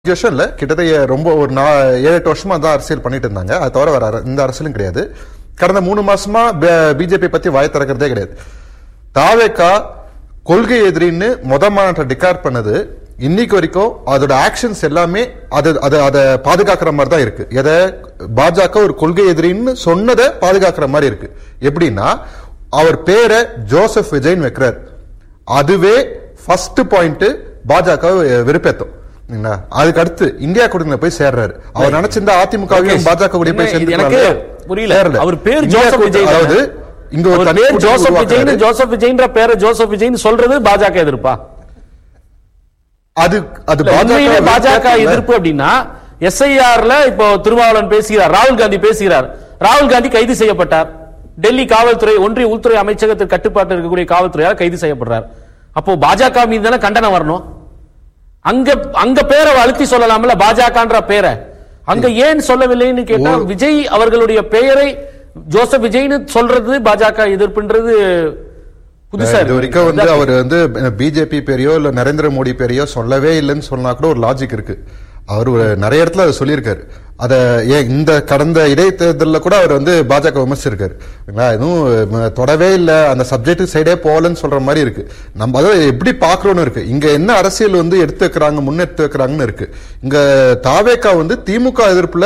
அஞ்சு வருஷம் இல்ல கிட்டத்தட்ட ரொம்ப ஒரு நா ஏழு எட்டு வருஷமா தான் அரசியல் பண்ணிட்டு இருந்தாங்க அது தவிர வேற அர- இந்த அரசியலும் கிடையாது கடந்த மூணு மாசமா பிஜேபி பத்தி வாய் திறக்கிறதே கிடையாது தாவேக்கா கொள்கை எதிரின்னு முத மாநாட்டை டிக்ளேர் பண்ணது இன்னைக்கு வரைக்கும் அதோட ஆக்ஷன்ஸ் எல்லாமே அது அது அதை பாதுகாக்கிற மாதிரி தான் இருக்கு எதை பாஜக ஒரு கொள்கை எதிரின்னு சொன்னதை பாதுகாக்கிற மாதிரி இருக்கு எப்படின்னா அவர் பேரை ஜோசப் விஜய்னு வைக்கிறார் அதுவே ஃபர்ஸ்ட் பாயிண்ட் பாஜக வெறுப்பேத்தம் சரிங்களா? அதுக்கு அடுத்து இந்தியா கூட்டணியில போய் சேர்றாரு அவர் நினைச்சிருந்தா அதிமுகவையும் பாஜக கூட போய் என்ன, இது சேர்ந்து எனக்கு புரியல. அவர் பேர் ஜோசப் விஜய் தானே? அதாவது இங்க ஒரு அவர் தனி பேர் கூட்டணி ஜோசப் விஜய்னு உருவாக்குறாரு. ஜோசப் விஜய்ன்ற பேரை ஜோசப் விஜய்னு சொல்றது பாஜக எதிர்ப்பா அது அது இல்ல, உண்மையிலே பாஜக எதிர்ப்பு எதிர்ப்பு அப்படின்னா எஸ்ஐஆர்ல இப்போ திருமாவளவன் பேசுகிறார் ராகுல் காந்தி பேசுகிறார் ராகுல் காந்தி கைது செய்யப்பட்டார் டெல்லி காவல்துறை ஒன்றிய உள்துறை அமைச்சகத்தின் கட்டுப்பாட்டில் இருக்கக்கூடிய காவல்துறையால் கைது செய்யப்படுறார் அப்போ பாஜக மீது தானே கண்டனம் வரணும் அங்க அங்க பேரை அழுத்தி சொல்லலாம்ல பாஜகன்ற பேரை அங்க ஏன் சொல்லவில்லைன்னு கேட்டா விஜய் அவர்களுடைய பெயரை ஜோசப் விஜய்னு சொல்றது பாஜக எதிர்ப்புன்றது புதுசா இது வரைக்கும் வந்து அவர் வந்து பிஜேபி பேரையோ இல்ல நரேந்திர மோடி பேரையோ சொல்லவே இல்லைன்னு சொன்னா கூட ஒரு லாஜிக் இருக்கு அவர் ஒரு நிறைய இடத்துல அதை சொல்லியிருக்காரு அத ஏன் இந்த கடந்த இடைத்தேர்தலில் கூட அவர் வந்து பாஜக விமர்சிச்சிருக்காரு சரிங்களா? எதுவும் ம, தொடவே இல்லை அந்த சப்ஜெக்ட் சைடே போகலன்னு சொல்ற மாதிரி இருக்கு நம்ம அதை எப்படி பாக்குறோம்னு இருக்கு இங்க என்ன அரசியல் வந்து எடுத்து வைக்கிறாங்க முன்னெடுத்து வைக்கிறாங்கன்னு இருக்கு இங்க தாவேக்கா வந்து திமுக எதிர்ப்புல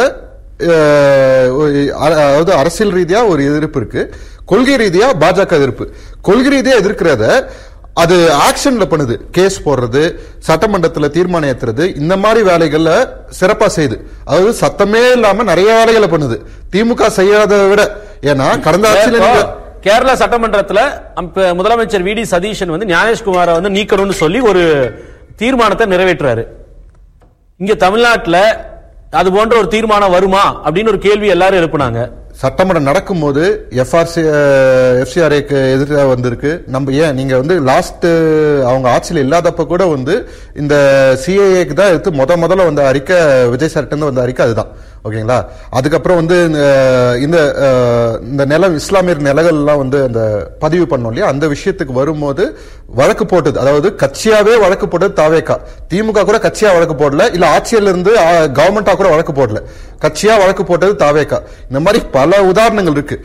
அஹ், ஒரு அ- அதாவது அரசியல் ரீதியா ஒரு எதிர்ப்பு இருக்கு கொள்கை ரீதியா பாஜக எதிர்ப்பு கொள்கை ரீதியா எதிர்க்கிறத அது ஆக்ஷன்ல பண்ணுது கேஸ் போடுறது சட்டமன்றத்துல தீர்மானம் ஏத்துறது இந்த மாதிரி வேலைகள்ல சிறப்பா செய்யுது அதாவது சத்தமே இல்லாம நிறைய வேலைகளை பண்ணுது திமுக செய்யாததை விட ஏன்னா கடந்த ஆட்சியில இப்போ நீங்க கேரளா சட்டமன்றத்துல அப்ப முதலமைச்சர் வி டி சதீஷன் வந்து ஞானேஷ்குமாரை வந்து நீக்கணும்னு சொல்லி ஒரு தீர்மானத்தை நிறைவேற்றுறாரு இங்க தமிழ்நாட்டுல அது போன்ற ஒரு தீர்மானம் வருமா அப்படின்னு ஒரு கேள்வி எல்லாரும் எழுப்புனாங்க சட்டமன்றம் நடக்கும்போது எஃப்ஆர்சி எஃப்சிஆர்ஏக்கு எதிராக வந்திருக்கு நம்ம ஏன் நீங்க வந்து லாஸ்ட் அவங்க ஆட்சியில் இல்லாதப்ப கூட வந்து இந்த சிஏஏக்கு தான் எடுத்து முத முதல்ல வந்த அறிக்கை விஜய் சார்ட்டு வந்த அறிக்கை அதுதான் ஓகேங்களா அதுக்கப்புறம் வந்து இந்த- இந்த அஹ், இந்த நிலம் இஸ்லாமியர் நிலங்கள்லாம் வந்து அந்த பதிவு பண்ணோம் இல்லையா அந்த விஷயத்துக்கு வரும்போது வழக்கு போட்டது அதாவது கட்சியாவே வழக்கு போட்டது தாவேக்கா திமுக கூட கட்சியா வழக்கு போடல இல்ல ஆட்சியில இருந்து கவர்மெண்டா கூட வழக்கு போடல கட்சியா வழக்கு போட்டது தாவேக்கா இந்த மாதிரி பல உதாரணங்கள் இருக்கு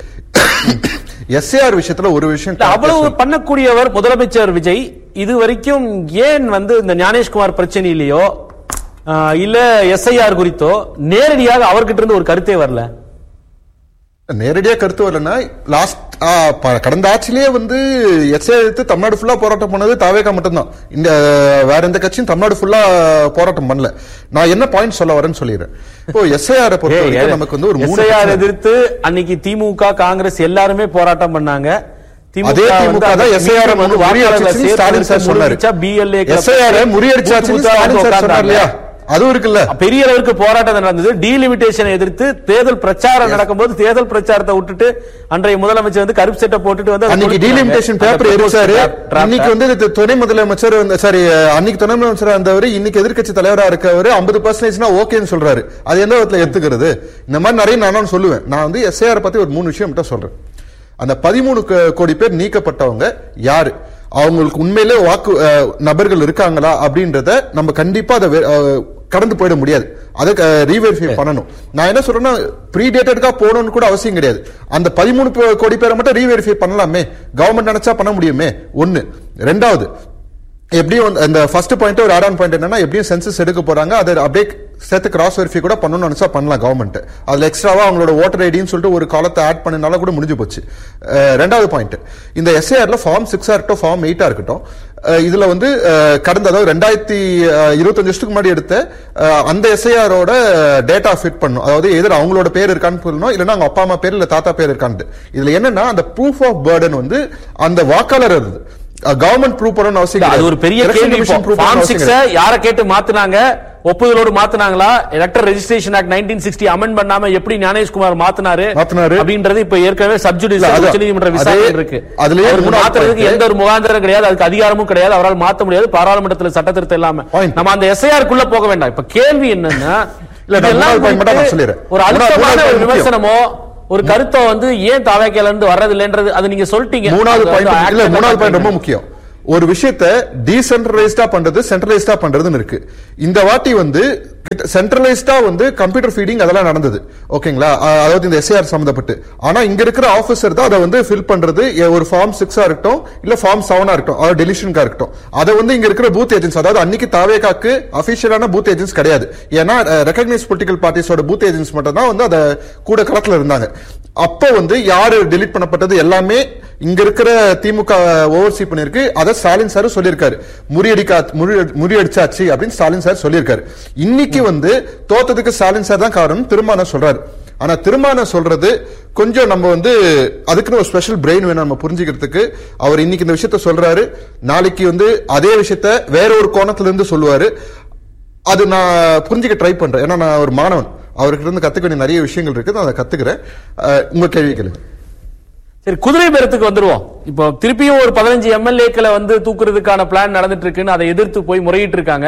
எஸ்ஏஆர் விஷயத்துல ஒரு விஷயம் இல்ல, அவ்வளவு பண்ணக்கூடியவர் முதலமைச்சர் விஜய் இது வரைக்கும் ஏன் வந்து இந்த ஞானேஷ்குமார் பிரச்சனையிலேயோ ஆஹ், இல்ல எஸ்ஐஆர் குறித்தோ நேரடியாக அவர்கிட்ட இருந்து ஒரு கருத்தே வரல நேரடியா கருத்து வரலன்னா லாஸ்ட் கடந்த ஆட்சியிலேயே வந்து எஸ்ஏ எடுத்து தமிழ்நாடு ஃபுல்லா போராட்டம் பண்ணது தாவேக்கா மட்டும்தான் இந்த வேற எந்த கட்சியும் தமிழ்நாடு ஃபுல்லா போராட்டம் பண்ணல நான் என்ன பாயிண்ட் சொல்ல வரேன்னு சொல்லிடுறேன் இப்போ எஸ்ஐஆர் பொறுத்த வரைக்கும் நமக்கு வந்து ஒரு மூணு எஸ்ஐஆர் பிரச்சனை எதிர்த்து அன்னைக்கு திமுக காங்கிரஸ் எல்லாருமே போராட்டம் பண்ணாங்க அதே திமுக தான் எஸ்ஐஆர் வந்து முறியடிச்சு ஸ்டாலின் சார் சொன்னாரு பிஎல்ஏ எஸ்ஐஆர் முறியடிச்சாச்சு ஸ்டாலின் சார் சொன்னார் இல்லையா அதுவும் இருக்குல்ல பெரிய அளவுக்கு போராட்டம் நடந்தது டீலிமிட்டேஷனை எதிர்த்து தேர்தல் பிரச்சாரம் நடக்கும்போது தேர்தல் பிரச்சாரத்தை விட்டுட்டு அன்றைய முதலமைச்சர் வந்து கருப்பு சட்டை போட்டுட்டு வந்து அதை அன்னைக்கு கொடுத்தாங்க. டீலிமிட்டேஷன் அந்த பேப்பர் எரிச்சாரு proposal draft- இன்னைக்கு வந்து இது துணை முதலமைச்சர் வந்து சாரி அன்னைக்கு துணை முதலமைச்சரா இருந்தவர் இன்னைக்கு எதிர்க்கட்சி தலைவரா இருக்கவர் ஐம்பது பர்சன்டேஜ்னா ஓகேன்னு சொல்றாரு அது எந்த விதத்துல எடுத்துக்கிறது இந்த மாதிரி நிறைய நானும் சொல்லுவேன் நான் வந்து எஸ்ஐஆர் பத்தி ஒரு மூணு விஷயம் மட்டும் சொல்றேன் அந்த பதிமூணு கோடி பேர் நீக்கப்பட்டவங்க யாரு அவங்களுக்கு உண்மையிலே வாக்கு அஹ், நபர்கள் இருக்காங்களா அப்படின்றத நம்ம கண்டிப்பா அதை வெ- அஹ், கடந்து போயிட முடியாது அதை ரீவெரிஃபை பண்ணணும் நான் என்ன சொல்றேன்னா ப்ரீ டேட்டடுக்கா போகணும்னு கூட அவசியம் கிடையாது அந்த பதிமூணு பே- கோடி பேரை மட்டும் ரீவெரிஃபை பண்ணலாமே கவர்மெண்ட் நினைச்சா பண்ண முடியுமே ஒன்னு ரெண்டாவது எப்படியும் வந்து அந்த ஃபர்ஸ்ட் பாயிண்ட் ஒரு ஆட் பாயிண்ட் என்னன்னா எப்படியும் சென்சஸ் எடுக்க போறாங்க அதை அப்படியே சேர்த்து கிராஸ் வெரிஃபை கூட பண்ணணும்னு நினைச்சா பண்ணலாம் கவர்மெண்ட் அதுல எக்ஸ்ட்ராவா அவங்களோட ஓட்டர் ஐடின்னு சொல்லிட்டு ஒரு காலத்தை ஆட் பண்ணனால கூட முடிஞ்சு போச்சு அஹ், ரெண்டாவது பாயிண்ட் இந்த எஸ்ஏஆர்ல ஃபார்ம் சிக்ஸா இருக்கட்டும் ஃபார்ம் எயிட்டா இருக்கட்டும் அஹ், இதுல வந்து அஹ், கடந்த அதாவது ரெண்டாயிரத்தி இருபத்தஞ்சு வருஷத்துக்கு முன்னாடி எடுத்த அஹ், அந்த எஸ்ஐஆரோட டேட்டா ஃபிட் பண்ணும் அதாவது எதிர அவங்களோட பேர் இருக்கான்னு சொல்லணும் இல்லைன்னா அவங்க அப்பா அம்மா பேர் இல்ல தாத்தா பேர் இருக்கான்னு இதுல என்னன்னா அந்த ப்ரூஃப் ஆஃப் பர்டன் வந்து அந்த வாக்காளர் இருது கவர்மெண்ட் ப்ரூவ் பண்ணணும்னு அவசியம் அது கிடையாது. ஒரு பெரிய Election கேள்வி Commission prove ஃபார்ம் பண்ணணும்னு அவசியம் சிக்ஸ் கிடையாது. யார கேட்டு மாத்துனாங்க ஒப்புதலோடு மாத்துனாங்களா elector registration act nineteen sixty amend பண்ணாம எப்படி ஞானேஷ்குமார் மாத்தினாரு மாத்துனாரு. அப்படின்றது இப்ப ஏற்கனவே சப்ஜுடிஸ் இல்ல, அதான். உச்சநீதிமன்ற அதே- விசாரணை இருக்கு அதுலயே அவருக்கு மூணாவது மாத்துறதுக்கு point. எந்த ஒரு முகாந்திரம் கிடையாது அதுக்கு அதிகாரமும் கிடையாது அவரால் மாத்த முடியாது பாராளுமன்றத்தில் சட்ட திருத்தம் இல்லாம Point. நம்ம அந்த எஸ்ஐஆர் குள்ள போக வேண்டாம் இப்ப கேள்வி என்னன்னா இல்ல, நான் இதெல்லாம் மூணாவது point மட்டும் நான் குறித்து சொல்லிடுறேன். ஒரு மூணாவது- அழுத்தமான மூணாவது ஒரு point முக்கியம். விமர்சனமோ ஒரு கருத்தை வந்து ஏன் தாவேக்கையில இருந்து வர்றது இல்லைன்றது அது நீங்க சொல்லிட்டீங்க மூணாவது அது பாயிண்ட் வந்து இல்ல act மூணாவது பாயிண்ட் ரொம்ப பண்ண முக்கியம் ஒரு விஷயத்த டீசென்ட்ரலைஸ்டா பண்றது சென்ட்ரலைஸ்டா பண்றதுன்னு இருக்கு இந்த வாட்டி வந்து சென்ட்ரலைஸ்டா வந்து கம்ப்யூட்டர் ஃபீடிங் அதெல்லாம் நடந்தது ஓகேங்களா அ- அதாவது இந்த எஸ்ஏஆர் சம்பந்தப்பட்டு ஆனா இங்க இருக்கிற ஆபீசர் தான் அதை வந்து ஃபில் பண்றது எ- ஒரு ஃபார்ம் சிக்ஸா இருக்கட்டும் இல்ல ஃபார்ம் செவனா இருக்கட்டும் அதாவது டெலிஷனுக்கா இருக்கட்டும் அதை வந்து இங்க இருக்கிற பூத் ஏஜென்ட்ஸ் அதாவது அன்னைக்கு தாவேகாக்கு அபிஷியலான பூத் ஏஜென்ட்ஸ் கிடையாது ஏன்னா ரெகக்னைஸ் பொலிட்டிக்கல் பார்ட்டிஸோட பூத் ஏஜென்ட்ஸ் மட்டும் தான் வந்து அதை கூட களத்துல இருந்தாங்க அப்போ வந்து யாரு டெலீட் பண்ணப்பட்டது எல்லாமே இங்க இருக்கிற திமுக ஓவர்சி பண்ணிருக்கு அதை ஸ்டாலின் சார் சொல்லியிருக்காரு முறியடிக்கா முறியடி- முறியடிச்சாச்சு அப்படின்னு ஸ்டாலின் சார் சொல்லியிருக்காரு இன்னைக்கு வந்து தோத்ததுக்கு ஸ்டாலின் சார் தான் காரணம் திருமான சொல்றாரு ஆனா திருமான சொல்றது கொஞ்சம் நம்ம வந்து அதுக்குன்னு ஒரு ஸ்பெஷல் பிரெயின் வேணும் நம்ம புரிஞ்சுக்கிறதுக்கு அவர் இன்னைக்கு இந்த விஷயத்த சொல்றாரு நாளைக்கு வந்து அதே விஷயத்த வேற ஒரு கோணத்துல இருந்து சொல்லுவாரு அது நான் புரிஞ்சுக்க ட்ரை பண்றேன் ஏன்னா நான் ஒரு மாணவன் அவர்கிட்ட இருந்து கத்துக்க வேண்டிய நிறைய விஷயங்கள் இருக்கு நான் அதை கத்துக்கிறேன் அஹ், உங்க கேள்வி கேளுங்க சரி குதிரை பேரத்துக்கு வந்துருவோம் இப்போ திருப்பியும் ஒரு பதினஞ்சு எம்எல்ஏக்களை வந்து தூக்குறதுக்கான பிளான் நடந்துட்டு இருக்குன்னு அதை எதிர்த்து போய் முறையிட்டு இருக்காங்க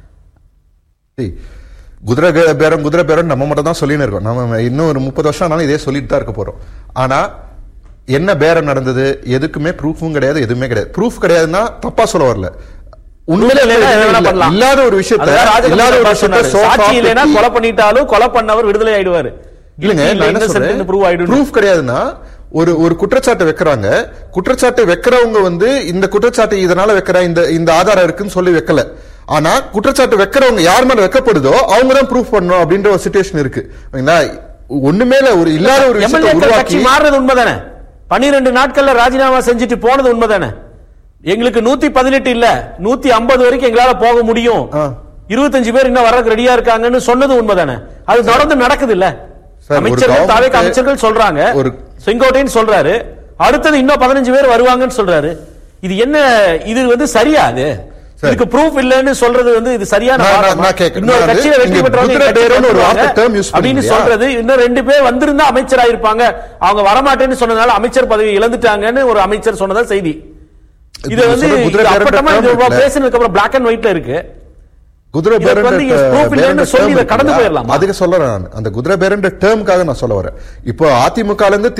ஏய், குதிரை கே- பேரம் குதிரை பேரம் நம்ம மட்டும் தான் சொல்லின்னு இருக்கோம் நம்ம இன்னும் ஒரு முப்பது வருஷம் ஆனாலும் இதே சொல்லிட்டு தான் இருக்க போறோம் ஆனா என்ன பேரம் நடந்தது எதுக்குமே ப்ரூஃபும் கிடையாது எதுவுமே கிடையாது ப்ரூஃப் கிடையாதுன்னா தப்பா சொல்ல வரல உண்மையில இல்லைன்னா என்ன வேணா இல்ல. பண்ணலாம். இல்லாத ஒரு விஷயத்த அதான் ராஜகோபால் இல்லாத ஒரு பாஸ் விஷயத்த சொன்னாரு. so சாட்சி far இல்லைன்னா பத்தி- கொலை பண்ணிட்டாலும் கொலை பண்ணவர் விடுதலை ஆயிடுவாரு இல்லங்க Guilty இல்ல, நான் என்ன innocent ன்னு prove சொல்றேன் ஆயிடும் ப்ரூஃப் கிடையாதுன்னா ஒரு ஒரு குற்றச்சாட்டு வைக்கிறாங்க குற்றச்சாட்டு வைக்கிறவங்க வந்து இந்த குற்றச்சாட்டு இதனால வைக்கிற இந்த இந்த ஆதாரம் இருக்குன்னு சொல்லி வைக்கல ஆனா குற்றச்சாட்டு வைக்கிறவங்க யார் மேல வைக்கப்படுதோ அவங்க தான் ப்ரூஃப் பண்ணணும் அப்படின்ற ஒரு சுச்சுவேஷன் இருக்கு ஓகேங்களா ஒண்ணுமே இல்ல ஒரு இல்லாத ஒரு விஷயத்தை எம்எல்ஏக்கள் உருவாக்கி கட்சி மாறுறது உண்மைதானே பன்னிரெண்டு நாட்கள்ல ராஜினாமா செஞ்சுட்டு போனது உண்மைதானே எங்களுக்கு நூத்தி பதினெட்டு இல்ல நூத்தி ஐம்பது வரைக்கும் எங்களால போக முடியும் ஆ. இருபத்தஞ்சு பேர் இன்னும் வர்றதுக்கு ரெடியா இருக்காங்கன்னு சொன்னது உண்மைதானே அது தொடர்ந்து நடக்குது இல்ல சார், ஒரு அமைச்சர்கள் government- தாவேக அமைச்சர்கள் சொல்றாங்க ஒரு- செங்கோட்டையன் சொல்றாரு அடுத்தது இன்னும் பதினஞ்சு பேர் வருவாங்கன்னு சொல்றாரு இது என்ன இது வந்து சரியா அது சார். இதுக்கு ப்ரூஃப் இல்லன்னு சொல்றது வந்து இது சரியான நான்- நான்- வாதமா? நான் கேட்கிறேன். இன்னொரு நான் கட்சியில வெற்றி இங்க பெற்றவங்க குதிரை இந்த கட்சிக்கு பேரம்னு ஒரு வார்த்தை வந்துருவாங்க term use அப்படின்னு பண்ணீங்க சொல்றது இன்னும் ரெண்டு பேர் வந்திருந்தா அமைச்சர் ஆயிருப்பாங்க அவங்க வரமாட்டேன்னு சொன்னதால அமைச்சர் பதவி இழந்துட்டாங்கன்னு ஒரு அமைச்சர் சொன்னதா செய்தி இது இப்ப வந்து சொல்ற குதிரை இது பேரம்ன்ற அப்பட்டமா term இது இருக்குல்ல? பேசினதுக்கு அப்புறம் பிளாக் அண்ட் ஒயிட்ல இருக்கு குதிரை இதுக்கு பேரண்ட வந்து இங்க proof இல்லைன்னு சொல்லி இதை கடந்து போயிடலாமா? அதுக்கு சொல்றேன் நான் அந்த குதிரை பேரண்ட டேர்முக்காக நான் சொல்ல வரேன் இப்போ அதிமுக இருந்து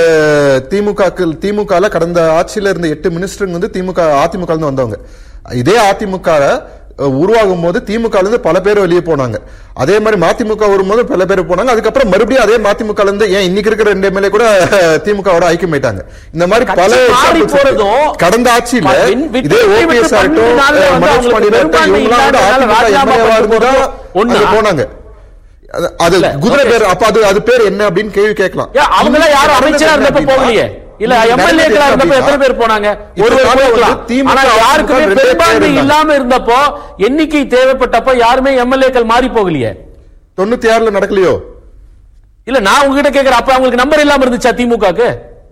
திமுக திமுக கடந்த ஆட்சியில இருந்த எட்டு மினிஸ்டருங்க வந்து திமுக அதிமுக இருந்து வந்தவங்க இதே அதிமுக உருவாகும் போது திமுக இருந்து பல பேர் வெளியே போனாங்க அதே மாதிரி மதிமுக வரும்போது பல பேர் போனாங்க அதுக்கப்புறம் மறுபடியும் அதே மதிமுக இருந்து ஏன் இன்னைக்கு இருக்கிற ரெண்டு எம்எல்ஏ கூட திமுகவோட ஐக்கியமாயிட்டாங்க இந்த மாதிரி பல கட்சி மாறி examples இருக்கு. போறதும் கடந்த ஆட்சியில வின்- விட்டு இதே விட்டு ஓபிஎஸ் பன்னெண்டு ஆகட்டும் நாள்ல வந்து மனோஜ் அவங்களுக்கு பாண்டியன் ஆகட்டும், பெரும்பான்மை இவங்கெல்லாம் வந்து இல்லாதனால அதிமுக ராஜினாமா எம்எல்ஏவா பண்ணிட்டு இருந்துதான் ஒண்ணு. அங்க போனாங்க அது- அது இல்ல, குதிரை ஓகே. பேர் அப்ப அது அது பேர் என்ன அப்படின்னு கேள்வி கேட்கலாம் ஏன் அவங்க எல்லாம் யாரும் நடந்தது அமைச்சரா என்ன இருந்தப்ப அப்படின்னா, போகலையே இல்ல இங்க எம்எல்ஏக்களா நடந்தது இருந்தப்ப என்ன எத்தனை பேர் போனாங்க ஒரு இதனால ஒரு வந்து போகலாம். திமுக ஆனா யாருக்குமே ரெண்டே பேர் பெரும்பான்மை இருந்தாங்க. இல்லாம இருந்தப்போ எண்ணிக்கை தேவைப்பட்டப்ப யாருமே எம்எல்ஏக்கள் மாறி போகலையே தொண்ணூத்தி ஆறுல நடக்கலையோ இல்ல நான் உங்ககிட்ட கேக்குறேன் அப்ப அவங்களுக்கு நம்பர் இல்லாம இருந்துச்சா திமுகக்கு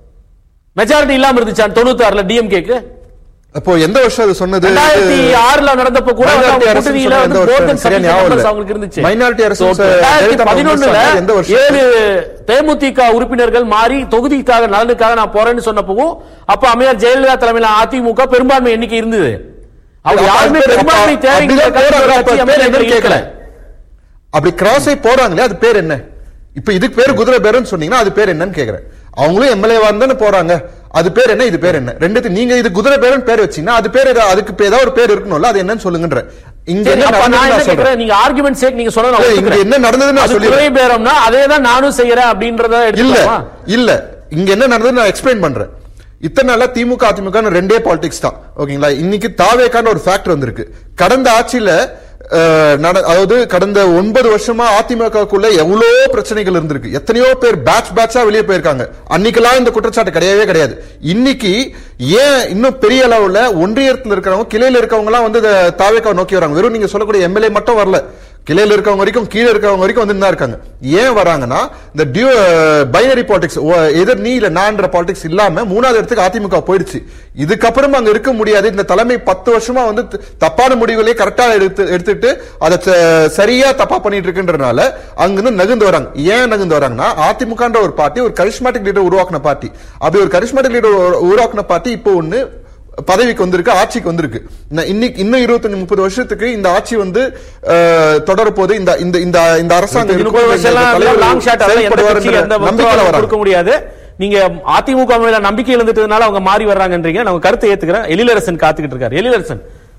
மெஜாரிட்டி இல்லாம இருந்துச்சா தொண்ணூத்தி ஆறுல டிஎம்கேக்கு அப்போ எந்த வருஷம் அது சொன்னது ரெண்டாயிரத்தி ஆறுல நடந்தப்ப கூட வந்து Minority அவங்க அரசு கூட்டணியில சொன்ன வந்து எந்த more வருஷம் than சரியா 70 ஞாபகம் members இல்ல. அவங்களுக்கு இருந்துச்சு Minority அரசு So, ச- ரெண்டாயிரத்தி ஜெயலலிதா பதினொன்னுல வந்து எந்த வருஷம்? ஏழு தேமுதிக உறுப்பினர்கள் மாறி தொகுதிக்காக நலனுக்காக நான் போறேன்னு சொன்னப்பவும் அப்ப அம்மையார் ஜெயலலிதா தலைமையில அதிமுக பெரும்பான்மை எண்ணிக்கை இருந்தது அவங்க அப்ப யாருமே அது பேர் பெரும்பான்மை அப்ப தேவைங்கிற அப்படிதான் போறாங்க. அப்ப கட்சி பேர் MLA என்னன்னு இருக்கல கேட்கல. அப்படி கிராஸ் ஆகி போறாங்களே அது பேர் என்ன இப்ப இதுக்கு பேர் குதிரை பேருன்னு சொன்னீங்கன்னா அது பேர் என்னன்னு கேக்குறேன் அவங்களும் எம்எல்ஏவா இருந்தானே போறாங்க அது பேர் என்ன இது பேர் என்ன ரெண்டுத்து நீங்க இது குதிரை பேருன்னு பேர் வச்சீங்கன்னா அது பேர் ஏதா- அதுக்கு இப்ப ஏதாவது ஒரு பேர் இருக்கணும்ல அது என்னன்னு சொல்லுங்கன்ற இங்க சரி, என்ன அப்ப நான் நடந்ததுன்னு என்ன நான் சொல்றேன் கேக்குறேன் நீங்க ஆர்குமெண்ட் சேக் நீங்க சொன்னதை நான் இல்ல, இங்க ஒத்துக்கிறேன். என்ன நடந்ததுன்னு நான் அது சொல்லிடுறேன். துறை பேரம்னா அதே தான் நானும் செய்யறேன் அப்படின்றத இல்ல எடுத்துக்கலாமா இல்ல இங்க என்ன நடந்தது நான் எக்ஸ்பிளைன் பண்றேன் இத்தனை நாளா திமுக அதிமுக ன்னு ரெண்டே பாலிடிக்ஸ் தான் ஓகேங்களா இன்னைக்கு தாவேக்கான ஒரு ஃபேக்டர் வந்திருக்கு கடந்த ஆட்சியில அஹ், நட- அதாவது கடந்த ஒன்பது வருஷமா அதிமுகக்குள்ள எவ்வளவோ பிரச்சனைகள் இருந்திருக்கு எத்தனையோ பேர் பேட்ச் பேட்சா வெளியே போயிருக்காங்க அன்னைக்கெல்லாம் இந்த குற்றச்சாட்டு கிடையவே கிடையாது இன்னைக்கு ஏன் இன்னும் பெரிய அளவுல ஒன்றியத்துல இருக்கிறவங்க கிளையில இருக்கவங்க எல்லாம் வந்து தாவேக்கா நோக்கி வராங்க வெறும் நீங்க சொல்லக்கூடிய எம்எல்ஏ மட்டும் வரல கிளையில இருக்கவங்க வரைக்கும் கீழே இருக்கவங்க வரைக்கும் வந்து தான் இருக்காங்க ஏன் வராங்கன்னா இந்த டியூ பைனரி பாலிடிக்ஸ் எதிர் நீ இல்ல நான்ற பாலிடிக்ஸ் இல்லாம மூணாவது இடத்துக்கு அதிமுக போயிடுச்சு இதுக்கப்புறம் அங்க இருக்க முடியாது இந்த தலைமை பத்து வருஷமா வந்து த- தப்பான முடிவுகளே கரெக்டா எடுத்து எடுத்துட்டு அதை ச- சரியா தப்பா பண்ணிட்டு இருக்குன்றனால அங்கிருந்து நகுந்து வராங்க ஏன் நகுந்து வராங்கன்னா அதிமுகன்ற ஒரு பார்ட்டி ஒரு கரிஷ்மாட்டிக் லீடர் உருவாக்குன பார்ட்டி அப்படி ஒரு கரிஷ்மாட்டிக் லீடர் உருவாக்குன பார்ட்டி இப்போ ஒண்ணு பதவிக்கு வந்திருக்கு ஆட்சிக்கு வந்திருக்கு இன்ன- இன்னைக்கு இன்னும் இருபத்தஞ்சு முப்பது வருஷத்துக்கு இந்த ஆட்சி வந்து அஹ், தொடரப்போது இந்த இந்த இந்த இந்த அரசாங்கம் முப்பது இருக்கும், வருஷம் இந்த தலைவர் லாங் ஷாட் எந்த செயல்படுவார் கட்சி என்ற எந்த நம்பிக்கையில நம்பிக்கை வராங்க. கொடுக்க முடியாது நீங்க அதிமுக மேல நம்பிக்கை இழந்துட்டதுனால அவங்க மாறி வர்றாங்கன்றீங்க நான் உங்க கருத்தை ஏத்துக்கிறேன் எழிலரசன் காத்துக்கிட்டு இருக்காரு எழிலரசன்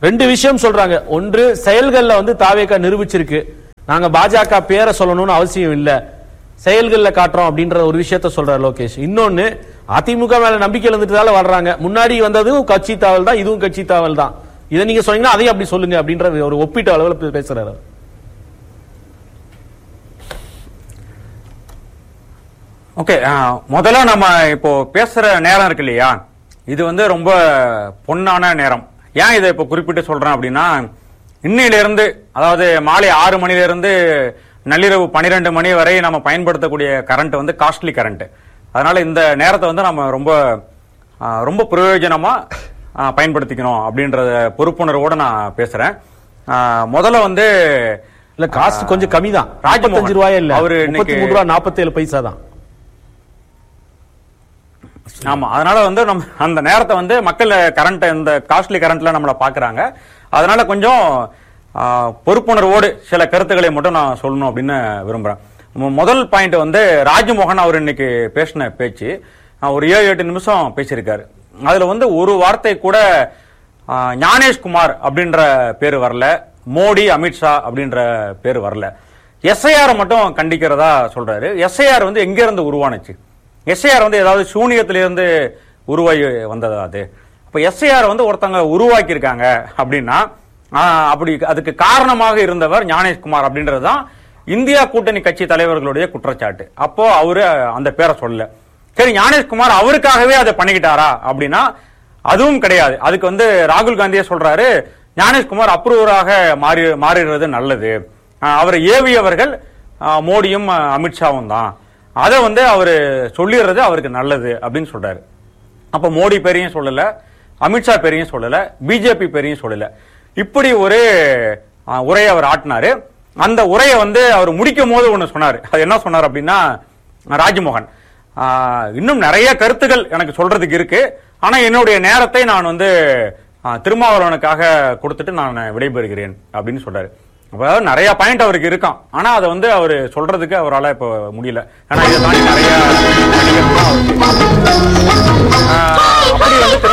ரெண்டு விஷயம் சொல்றாங்க ஒன்று செயல்கள்ல வந்து தாவேக்கா நிரூபிச்சிருக்கு நாங்க பாஜக பேரை சொல்லணும்னு அவசியம் இல்ல செயல்கள்ல காட்டுறோம் அப்படின்ற ஒரு விஷயத்த சொல்றாரு லோகேஷ் இன்னொன்னு அதிமுக மேல நம்பிக்கை இருந்துட்டதால வர்றாங்க முன்னாடி வந்ததும் கட்சி தாவல் தான் இதுவும் கட்சி தாவல் தான் இதை நீங்க சொன்னீங்கன்னா அதையும் அப்படி சொல்லுங்க அப்படின்ற ஒரு ஒப்பீட்டு அளவுல பே- பேசுறாரு அவர். ஓகே முதல்ல நம்ம இப்போ பேசுற நேரம் இருக்கு இல்லையா இது வந்து ரொம்ப பொன்னான நேரம் ஏன் இதை இப்போ குறிப்பிட்டு சொல்றேன் அப்படின்னா இன்னையில இருந்து அதாவது மாலை ஆறு மணில இருந்து நள்ளிரவு பன்னிரெண்டு மணி வரை நம்ம பயன்படுத்தக்கூடிய கரண்ட் வந்து காஸ்ட்லி கரண்ட் அதனால இந்த நேரத்தை வந்து நம்ம ரொம்ப ஆ, ரொம்ப பிரயோஜனமா ஆ, பயன்படுத்திக்கணும் அப்படின்ற பொறுப்புணர்வோட நான் பேசுறேன் ஆ, முதல்ல வந்து இல்ல காஸ்ட் கொஞ்சம் கம்மி தான் ராஜ்மோகன். ராஜ்மோகன் ரூபாயே இல்ல அவரு முப்பத்தி இன்னைக்கு- மூணு ரூபா நாற்பத்தேழு பைசா தான் ஆமா அதனால வந்து நம்ம அந்த நேரத்தை வந்து மக்கள் கரண்ட் இந்த காஸ்ட்லி கரண்ட்ல நம்மள பாக்குறாங்க அதனால கொஞ்சம் ஆ, பொறுப்புணர்வோடு சில கருத்துக்களை மட்டும் நான் சொல்லணும் அப்படின்னு விரும்புறேன் மு- முதல் பாயிண்ட் வந்து ராஜ்மோகன் அவர் இன்னைக்கு பேசின பேச்சு ஆ, ஒரு ஏழு எட்டு நிமிஷம் பேசியிருக்காரு அதுல வந்து ஒரு வார்த்தை கூட ஆ, ஞானேஷ்குமார் அப்படின்ற பேர் வரல மோடி அமித்ஷா அப்படின்ற பேர் வரல எஸ்ஐஆர் மட்டும் கண்டிக்கிறதா சொல்றாரு எஸ்ஐஆர் வந்து எங்க இருந்து உருவானுச்சு எஸ்ஐஆர் வந்து ஏதாவது சூனியத்திலிருந்து உருவாகி வந்ததா அது அப்ப எஸ்ஐஆர் வந்து ஒருத்தங்க உருவாக்கி இருக்காங்க அப்படின்னா ஆஹ், அப்படி அதுக்கு காரணமாக இருந்தவர் ஞானேஷ்குமார் அப்படின்றதுதான் இந்தியா கூட்டணி கட்சி தலைவர்களுடைய குற்றச்சாட்டு அப்போ அவரு அந்த பேரை சொல்லல சரி ஞானேஷ்குமார் அவருக்காகவே அதை பண்ணிக்கிட்டாரா அப்படின்னா அதுவும் கிடையாது அதுக்கு வந்து ராகுல் காந்தியே சொல்றாரு ஞானேஷ்குமார் அப்ரூவராக மாறி மாறிடுறது நல்லது ஆஹ், அவரை ஏவியவர்கள் ஆஹ், மோடியும் ஆஹ், அமித்ஷாவும் தான் அதை வந்து அவர் சொல்லிடுறது அவருக்கு நல்லது அப்படின்னு சொல்றாரு அப்ப மோடி பேரையும் சொல்லல அமித்ஷா பேரையும் சொல்லல பிஜேபி பேரையும் சொல்லல இப்படி ஒரு ஆ, உரையை அவர் ஆட்டினாரு அந்த உரையை வந்து அவர் முடிக்கும் போது ஒண்ணு சொன்னாரு அது என்ன சொன்னார் அப்படின்னா ராஜ்மோகன் ஆ, இன்னும் நிறைய கருத்துக்கள் எனக்கு சொல்றதுக்கு இருக்கு ஆனா என்னுடைய நேரத்தை நான் வந்து ஆ, திருமாவளவனுக்காக கொடுத்துட்டு நான் விடைபெறுகிறேன் அப்படின்னு சொல்றாரு அப்ப அதாவது நிறைய பாயிண்ட் அவருக்கு இருக்கான் ஆனா அதை வந்து அவர் சொல்றதுக்கு அவரால இப்ப முடியல ஏன்னா இதை தாண்டி நிறைய நடிகர்கள் அவருக்கு ஆஹ் அப்படி வந்து